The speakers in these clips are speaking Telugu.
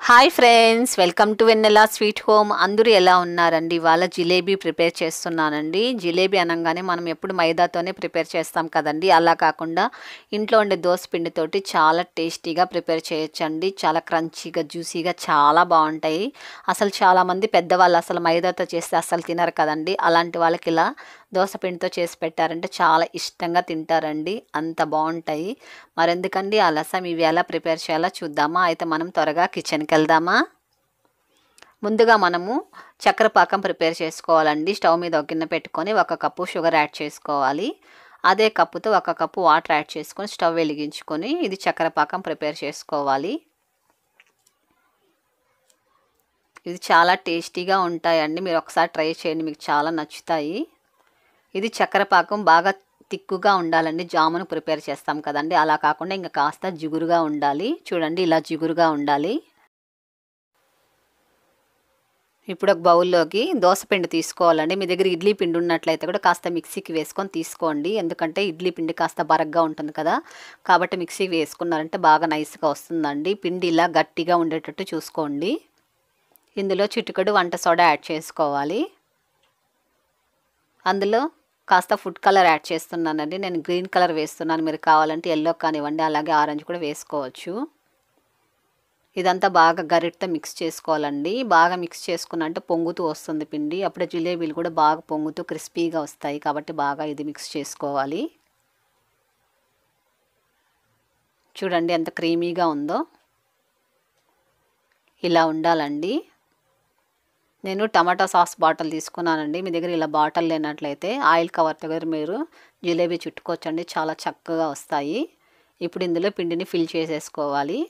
hi friends welcome to Vennela sweet home అందరూ ఎలా ఉన్నారండి ఇవాళ జిలేబీ ప్రిపేర్ చేస్తున్నానండి జిలేబీ అనగానే మనం ఎప్పుడు మైదాతోనే ప్రిపేర్ చేస్తాం కదండి అలా కాకుండా ఇంట్లో ఉండే దోశ పిండితోటి చాలా టేస్టీగా ప్రిపేర్ చేయొచ్చండి చాలా క్రంచీగా జ్యూసీగా చాలా బాగుంటాయి అసలు చాలామంది పెద్దవాళ్ళు అసలు మైదాతో చేస్తే అసలు తినరు కదండి అలాంటి వాళ్ళకి ఇలా దోశ పిండితో చేసి పెట్టారంటే చాలా ఇష్టంగా తింటారండి అంత బాగుంటాయి మరెందుకండి ఆలస్యం ఇవి ఎలా ప్రిపేర్ చేయాలో చూద్దామా అయితే మనం త్వరగా కిచెన్కి వెళ్దామా ముందుగా మనము చక్కెర పాకం ప్రిపేర్ చేసుకోవాలండి స్టవ్ మీద ఒక గిన్నె పెట్టుకొని ఒక కప్పు షుగర్ యాడ్ చేసుకోవాలి అదే కప్పుతో ఒక కప్పు వాటర్ యాడ్ చేసుకొని స్టవ్ వెలిగించుకొని ఇది చక్కెర పాకం ప్రిపేర్ చేసుకోవాలి ఇది చాలా టేస్టీగా ఉంటాయండి మీరు ఒకసారి ట్రై చేయండి మీకు చాలా నచ్చుతాయి ఇది చక్కెర పాకం బాగా తిక్కుగా ఉండాలండి జామును ప్రిపేర్ చేస్తాం కదండి అలా కాకుండా ఇంకా కాస్త జిగురుగా ఉండాలి చూడండి ఇలా జిగురుగా ఉండాలి ఇప్పుడు ఒక బౌల్లోకి దోశ పిండి తీసుకోవాలండి మీ దగ్గర ఇడ్లీ పిండి ఉన్నట్లయితే కూడా కాస్త మిక్సీకి వేసుకొని తీసుకోండి ఎందుకంటే ఇడ్లీ పిండి కాస్త బరగ్గా ఉంటుంది కదా కాబట్టి మిక్సీకి వేసుకున్నారంటే బాగా నైస్గా వస్తుందండి పిండి ఇలా గట్టిగా ఉండేటట్టు చూసుకోండి ఇందులో చిటికడు వంట సోడా యాడ్ చేసుకోవాలి అందులో కాస్త ఫుడ్ కలర్ యాడ్ చేస్తున్నానండి నేను గ్రీన్ కలర్ వేస్తున్నాను మీరు కావాలంటే ఎల్లో కానివ్వండి అలాగే ఆరెంజ్ కూడా వేసుకోవచ్చు ఇదంతా బాగా గరిటతో మిక్స్ చేసుకోవాలండి బాగా మిక్స్ చేసుకున్నంటే పొంగుతూ వస్తుంది పిండి అప్పుడే జిలేబీలు కూడా బాగా పొంగుతూ క్రిస్పీగా వస్తాయి కాబట్టి బాగా ఇది మిక్స్ చేసుకోవాలి చూడండి ఎంత క్రీమీగా ఉందో ఇలా ఉండాలండి నేను టమాటా సాస్ బాటిల్ తీసుకున్నానండి మీ దగ్గర ఇలా బాటిల్ లేనట్లయితే ఆయిల్ కవర్ దగ్గర మీరు జిలేబీ చుట్టుకోవచ్చండి చాలా చక్కగా వస్తాయి ఇప్పుడు ఇందులో పిండిని ఫిల్ చేసేసుకోవాలి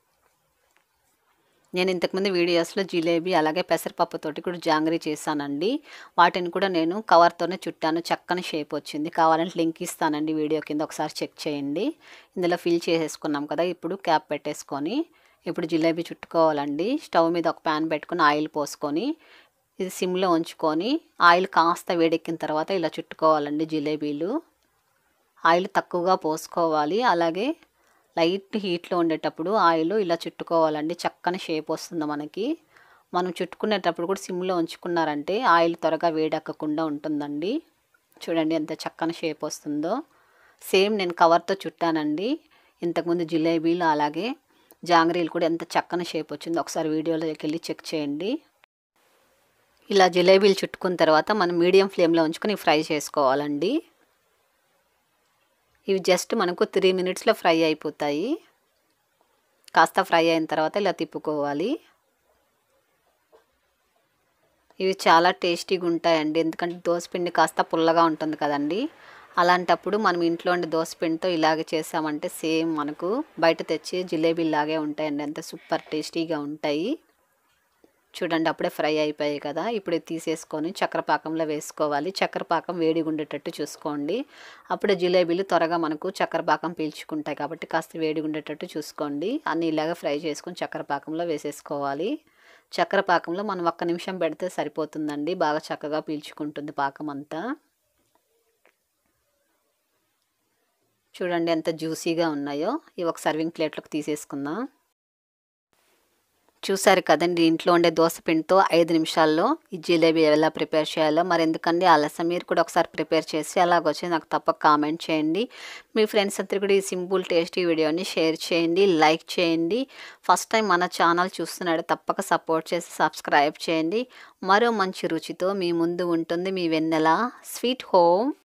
నేను ఇంతకుముందు వీడియోస్లో జిలేబీ అలాగే పెసరపప్పుతోటి కూడా జాంగరీ చేశానండి వాటిని కూడా నేను కవర్తోనే చుట్టాను చక్కని షేప్ వచ్చింది కావాలంటే లింక్ ఇస్తానండి వీడియో కింద ఒకసారి చెక్ చేయండి ఇందులో ఫిల్ చేసేసుకున్నాం కదా ఇప్పుడు క్యాప్ పెట్టేసుకొని ఇప్పుడు జిలేబీ చుట్టుకోవాలండి స్టవ్ మీద ఒక ప్యాన్ పెట్టుకొని ఆయిల్ పోసుకొని ఇది సిమ్లో ఉంచుకొని ఆయిల్ కాస్త వేడెక్కిన తర్వాత ఇలా చుట్టుకోవాలండి జిలేబీలు ఆయిల్ తక్కువగా పోసుకోవాలి అలాగే లైట్ హీట్లో ఉండేటప్పుడు ఆయిల్ ఇలా చుట్టుకోవాలండి చక్కని షేప్ వస్తుంది మనకి మనం చుట్టుకునేటప్పుడు కూడా సిమ్లో ఉంచుకున్నారంటే ఆయిల్ త్వరగా వేడెక్కకుండా ఉంటుందండి చూడండి ఎంత చక్కని షేప్ వస్తుందో సేమ్ నేను కవర్తో చుట్టానండి ఇంతకుముందు జిలేబీలు అలాగే జాంగ్రీలు కూడా ఎంత చక్కని షేప్ వచ్చిందో ఒకసారి వీడియోలోకి వెళ్ళి చెక్ చేయండి ఇలా జిలేబీలు చుట్టుకున్న తర్వాత మనం మీడియం ఫ్లేమ్లో ఉంచుకొని ఫ్రై చేసుకోవాలండి ఇవి జస్ట్ మనకు త్రీ మినిట్స్లో ఫ్రై అయిపోతాయి కాస్త ఫ్రై అయిన తర్వాత ఇలా తిప్పుకోవాలి ఇవి చాలా టేస్టీగా ఉంటాయండి ఎందుకంటే దోసపిండి కాస్త పుల్లగా ఉంటుంది కదండి అలాంటప్పుడు మనం ఇంట్లో ఉండే దోసపిండితో ఇలాగే చేసామంటే సేమ్ మనకు బయట తెచ్చి జిలేబీ లాగే ఉంటాయండి ఎంత సూపర్ టేస్టీగా ఉంటాయి చూడండి అప్పుడే ఫ్రై అయిపోయాయి కదా ఇప్పుడు తీసేసుకొని చక్కెర పాకంలో వేసుకోవాలి చక్కెర పాకం వేడిగా ఉండేటట్టు చూసుకోండి అప్పుడే జిలేబీలు త్వరగా మనకు చక్కెర పాకం పీల్చుకుంటాయి కాబట్టి కాస్త వేడిగా ఉండేటట్టు చూసుకోండి అన్నీ ఇలాగ ఫ్రై చేసుకొని చక్కెర పాకంలో వేసేసుకోవాలి చక్కెర పాకంలో మనం ఒక్క నిమిషం పెడితే సరిపోతుందండి బాగా చక్కగా పీల్చుకుంటుంది పాకం అంతా చూడండి ఎంత జ్యూసీగా ఉన్నాయో ఇవి ఒక సర్వింగ్ ప్లేట్లోకి తీసేసుకుందాం చూసారు కదండి ఇంట్లో ఉండే దోశ పిండితో ఐదు నిమిషాల్లో ఈ జిలేబీ ఎలా ప్రిపేర్ చేయాలో మరి ఎందుకండి ఆలస్యం మీరు కూడా ఒకసారి ప్రిపేర్ చేసి అలాగొచ్చి నాకు తప్పక కామెంట్ చేయండి మీ ఫ్రెండ్స్ అందరు కూడా ఈ సింపుల్ టేస్టీ వీడియోని షేర్ చేయండి లైక్ చేయండి ఫస్ట్ టైం మన ఛానల్ చూస్తున్నాడు తప్పక సపోర్ట్ చేసి సబ్స్క్రైబ్ చేయండి మరో మంచి రుచితో మీ ముందు ఉంటుంది మీ వెన్నెల స్వీట్ హోమ్